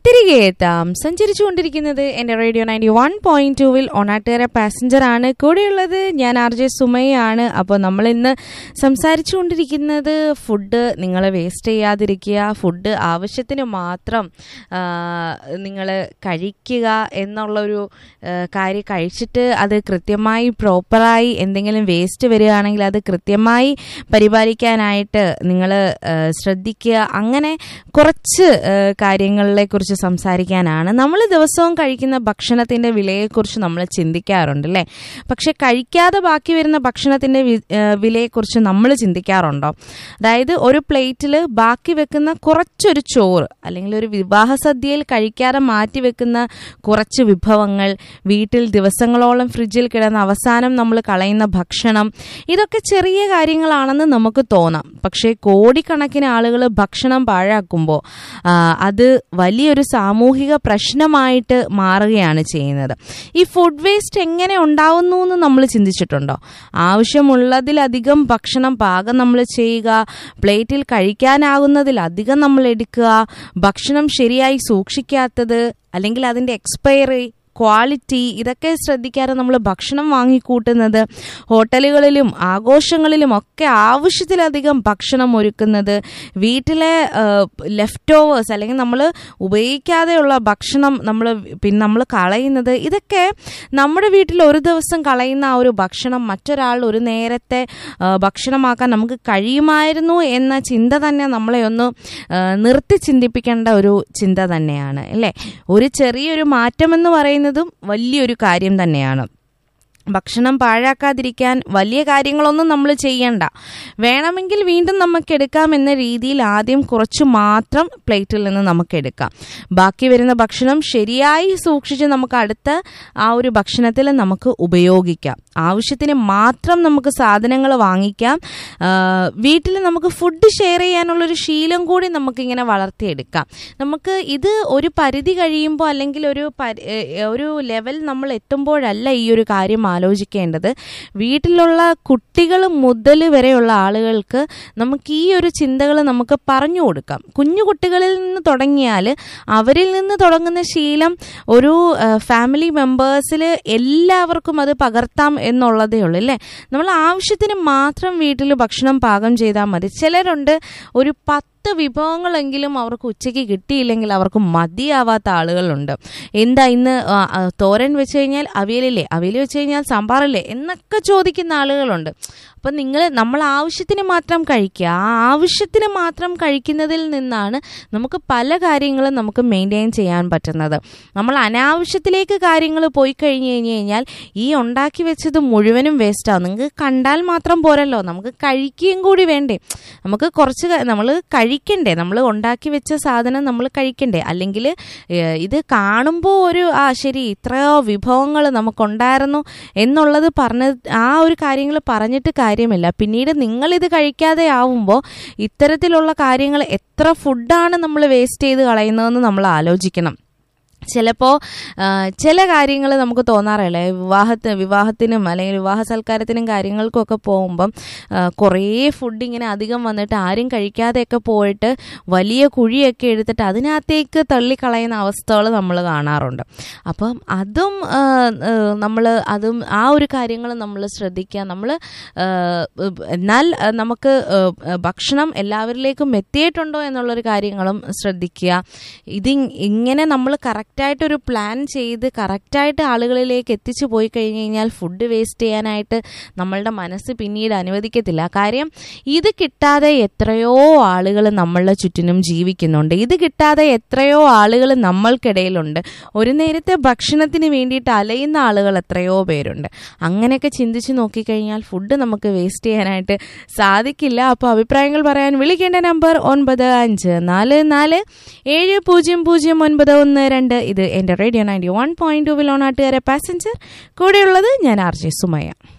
തിരികെ എത്താം സഞ്ചരിച്ചുകൊണ്ടിരിക്കുന്നത് എൻ്റെ റേഡിയോ നയൻറ്റി വൺ പോയിന്റ് ടുവിൽ ഒണാട്ടുകര പാസഞ്ചർ ആണ് കൂടെയുള്ളത് ഞാൻ ആർ ജെ സുമയാണ് അപ്പോൾ നമ്മൾ ഇന്ന് സംസാരിച്ചുകൊണ്ടിരിക്കുന്നത് ഫുഡ് നിങ്ങൾ വേസ്റ്റ് ചെയ്യാതിരിക്കുക ഫുഡ് ആവശ്യത്തിന് മാത്രം നിങ്ങൾ കഴിക്കുക എന്നുള്ളൊരു ആ, കാര്യം കഴിച്ചിട്ട് അത് കൃത്യമായി പ്രോപ്പറായി എന്തെങ്കിലും വേസ്റ്റ് വരികയാണെങ്കിൽ അത് കൃത്യമായി പരിപാലിക്കാനായിട്ട് നിങ്ങൾ ശ്രദ്ധിക്കുക അങ്ങനെ കുറച്ച് ആ, കാര്യങ്ങളെ കുറിച്ച് സംസാരിക്കാനാണ് നമ്മൾ ദിവസവും കഴിക്കുന്ന ഭക്ഷണത്തിന്റെ വിലയെക്കുറിച്ച് നമ്മൾ ചിന്തിക്കാറുണ്ട് അല്ലേ പക്ഷെ കഴിക്കാതെ ബാക്കി വരുന്ന ഭക്ഷണത്തിന്റെ വി- ആ, വിലയെക്കുറിച്ച് നമ്മൾ ചിന്തിക്കാറുണ്ടോ അതായത് ഒരു പ്ലേറ്റിൽ ബാക്കി വെക്കുന്ന കുറച്ചൊരു ചോറ് അല്ലെങ്കിൽ ഒരു വിവാഹ സദ്യയിൽ കഴിക്കാതെ മാറ്റി വെക്കുന്ന കുറച്ച് വിഭവങ്ങൾ വീട്ടിൽ ദിവസങ്ങളോളം ഫ്രിഡ്ജിൽ കിടന്ന് അവസാനം നമ്മൾ കളയുന്ന ഭക്ഷണം ഇതൊക്കെ ചെറിയ കാര്യങ്ങളാണെന്ന് നമുക്ക് തോന്നാം പക്ഷേ കോടിക്കണക്കിന് ആളുകൾ ഭക്ഷണം പാഴാക്കുമ്പോൾ അത് വലിയൊരു സാമൂഹിക പ്രശ്നമായിട്ട് മാറുകയാണ് ചെയ്യുന്നത് ഈ ഫുഡ് വേസ്റ്റ് എങ്ങനെ ഉണ്ടാവുന്നു എന്ന് നമ്മൾ ചിന്തിച്ചിട്ടുണ്ടോ ആവശ്യമുള്ളതിലധികം ഭക്ഷണം പാകം നമ്മൾ ചെയ്യുക പ്ലേറ്റിൽ കഴിക്കാനാകുന്നതിലധികം നമ്മൾ എടുക്കുക ഭക്ഷണം ശരിയായി സൂക്ഷിക്കാത്തത് അല്ലെങ്കിൽ അതിൻ്റെ എക്സ്പയറി ക്വാളിറ്റി ഇതൊക്കെ ശ്രദ്ധിക്കാതെ നമ്മൾ ഭക്ഷണം വാങ്ങിക്കൂട്ടുന്നത് ഹോട്ടലുകളിലും ആഘോഷങ്ങളിലും ഒക്കെ ആവശ്യത്തിലധികം ഭക്ഷണം ഒരുക്കുന്നത് വീട്ടിലെ ലെഫ്റ്റ് ഓവേഴ്സ് അല്ലെങ്കിൽ നമ്മൾ ഉപയോഗിക്കാതെയുള്ള ഭക്ഷണം നമ്മൾ പിന്നെ നമ്മൾ കളയുന്നത് ഇതൊക്കെ നമ്മുടെ വീട്ടിൽ ഒരു ദിവസം കളയുന്ന ആ ഒരു ഭക്ഷണം മറ്റൊരാൾ ഒരു നേരത്തെ ആ, ഭക്ഷണമാക്കാൻ നമുക്ക് കഴിയുമായിരുന്നു എന്ന ചിന്ത തന്നെ നമ്മളെ ഒന്ന് ആ, നിർത്തി ചിന്തിപ്പിക്കേണ്ട ഒരു ചിന്ത തന്നെയാണ് അല്ലേ ഒരു ചെറിയൊരു മാറ്റമെന്ന് പറയുന്നതും വലിയൊരു കാര്യം തന്നെയാണ് ഭക്ഷണം പാഴാക്കാതിരിക്കാൻ വലിയ കാര്യങ്ങളൊന്നും നമ്മൾ ചെയ്യണ്ട വേണമെങ്കിൽ വീണ്ടും നമുക്ക് എടുക്കാം എന്ന രീതിയിൽ ആദ്യം കുറച്ച് മാത്രം പ്ലേറ്റിൽ നിന്ന് നമുക്ക് എടുക്കാം ബാക്കി വരുന്ന ഭക്ഷണം ശരിയായി സൂക്ഷിച്ച് നമുക്ക് അടുത്ത ആ ഒരു ഭക്ഷണത്തിൽ നമുക്ക് ഉപയോഗിക്കാം ആവശ്യത്തിന് മാത്രം നമുക്ക് സാധനങ്ങൾ വാങ്ങിക്കാം വീട്ടിൽ നമുക്ക് ഫുഡ് ഷെയർ ചെയ്യാനുള്ളൊരു ശീലം കൂടി നമുക്കിങ്ങനെ വളർത്തിയെടുക്കാം നമുക്ക് ഇത് ഒരു പരിധി കഴിയുമ്പോൾ അല്ലെങ്കിൽ ഒരു പരി- ഏഹ് ഒരു ലെവൽ നമ്മൾ എത്തുമ്പോഴല്ല ഈ ഒരു കാര്യം ആലോചിക്കേണ്ടത് വീട്ടിലുള്ള കുട്ടികൾ മുതൽ വരെയുള്ള ആളുകൾക്ക് നമുക്ക് ഈ ഒരു ചിന്തകൾ നമുക്ക് പറഞ്ഞു കൊടുക്കാം കുഞ്ഞു കുട്ടികളിൽ നിന്ന് തുടങ്ങിയാൽ അവരിൽ നിന്ന് തുടങ്ങുന്ന ശീലം ഒരു ഫാമിലി മെമ്പേഴ്സിൽ എല്ലാവർക്കും അത് പകർത്താം എന്നുള്ളതേ ഉള്ളൂ അല്ലേ നമ്മൾ ആവശ്യത്തിന് മാത്രം വീട്ടിൽ ഭക്ഷണം പാകം ചെയ്താൽ മതി ചിലരുണ്ട് ഒരു പത്ത് വിഭവങ്ങളെങ്കിലും അവർക്ക് ഉച്ചയ്ക്ക് കിട്ടിയില്ലെങ്കിൽ അവർക്ക് മതിയാവാത്ത ആളുകളുണ്ട് എന്താ ഇന്ന് ആ, ആ, തോരൻ വെച്ച് കഴിഞ്ഞാൽ അവിയലില്ലേ അവിയൽ വെച്ച് കഴിഞ്ഞാൽ സാമ്പാറില്ലേ എന്നൊക്കെ ചോദിക്കുന്ന ആളുകളുണ്ട് അപ്പം നിങ്ങൾ നമ്മൾ ആവശ്യത്തിന് മാത്രം കഴിക്കുക ആ ആവശ്യത്തിന് മാത്രം കഴിക്കുന്നതിൽ നിന്നാണ് നമുക്ക് പല കാര്യങ്ങളും നമുക്ക് മെയിൻറ്റെയിൻ ചെയ്യാൻ പറ്റുന്നത് നമ്മൾ അനാവശ്യത്തിലേക്ക് കാര്യങ്ങൾ പോയി കഴിഞ്ഞ് കഴിഞ്ഞ് കഴിഞ്ഞാൽ ഈ ഉണ്ടാക്കി വെച്ചത് മുഴുവനും വേസ്റ്റാവും നിങ്ങൾക്ക് കണ്ടാൽ മാത്രം പോരല്ലോ നമുക്ക് കഴിക്കുകയും കൂടി വേണ്ടേ നമുക്ക് കുറച്ച് നമ്മൾ കഴിക്കണ്ടേ നമ്മൾ ഉണ്ടാക്കി വെച്ച സാധനം നമ്മൾ കഴിക്കണ്ടേ അല്ലെങ്കിൽ ഏഹ്, ഇത് കാണുമ്പോൾ ഒരു ആ ശരി ഇത്രയോ വിഭവങ്ങൾ നമുക്കുണ്ടായിരുന്നു എന്നുള്ളത് പറഞ്ഞ ആ ഒരു കാര്യങ്ങൾ പറഞ്ഞിട്ട് കാര്യമില്ല പിന്നീട് നിങ്ങളിത് കഴിക്കാതെ ആവുമ്പോൾ ഇത്തരത്തിലുള്ള കാര്യങ്ങൾ എത്ര ഫുഡാണ് നമ്മൾ വേസ്റ്റ് ചെയ്ത് കളയുന്നതെന്ന് നമ്മൾ ആലോചിക്കണം ചിലപ്പോൾ ചില കാര്യങ്ങൾ നമുക്ക് തോന്നാറില്ല വിവാഹത്തിന് വിവാഹത്തിനും അല്ലെങ്കിൽ വിവാഹ സൽക്കാരത്തിനും കാര്യങ്ങൾക്കൊക്കെ പോകുമ്പം ആ, കുറേ ഫുഡ് ഇങ്ങനെ അധികം വന്നിട്ട് ആരും കഴിക്കാതെയൊക്കെ പോയിട്ട് വലിയ കുഴിയൊക്കെ എടുത്തിട്ട് അതിനകത്തേക്ക് തള്ളിക്കളയുന്ന അവസ്ഥകൾ നമ്മൾ കാണാറുണ്ട് അപ്പം അതും നമ്മൾ അതും ആ ഒരു കാര്യങ്ങൾ നമ്മൾ ശ്രദ്ധിക്കുക നമ്മൾ എന്നാൽ ആ, നമുക്ക് ആ, ഭക്ഷണം എല്ലാവരിലേക്കും എത്തിയിട്ടുണ്ടോ എന്നുള്ളൊരു കാര്യങ്ങളും ശ്രദ്ധിക്കുക ഇത് ഇങ്ങനെ നമ്മൾ കറക്റ്റായിട്ടൊരു പ്ലാൻ ചെയ്ത് കറക്റ്റായിട്ട് ആളുകളിലേക്ക് എത്തിച്ചു പോയി കഴിഞ്ഞ് കഴിഞ്ഞാൽ ഫുഡ് വേസ്റ്റ് ചെയ്യാനായിട്ട് നമ്മളുടെ മനസ്സ് പിന്നീട് അനുവദിക്കത്തില്ല കാര്യം ഇത് കിട്ടാതെ എത്രയോ ആളുകൾ നമ്മളുടെ ചുറ്റിനും ജീവിക്കുന്നുണ്ട് ഇത് കിട്ടാതെ എത്രയോ ആളുകൾ നമ്മൾക്കിടയിലുണ്ട് ഒരു നേരത്തെ ഭക്ഷണത്തിന് വേണ്ടിയിട്ട് അലയുന്ന ആളുകൾ എത്രയോ പേരുണ്ട് അങ്ങനെയൊക്കെ ചിന്തിച്ച് നോക്കിക്കഴിഞ്ഞാൽ ഫുഡ് നമുക്ക് വേസ്റ്റ് ചെയ്യാനായിട്ട് സാധിക്കില്ല അപ്പോൾ അഭിപ്രായങ്ങൾ പറയാൻ വിളിക്കേണ്ട നമ്പർ ഒൻപത് അഞ്ച് നാല് നാല് ഏഴ് പൂജ്യം പൂജ്യം ഒൻപത് ഒന്ന് രണ്ട് ഇത് എൻ്റെ radio ninety one point two വിലോണാട്ടുകാരെ പാസഞ്ചർ കൂടെയുള്ളത് ഞാൻ ആർ ജെ സുമയ്യ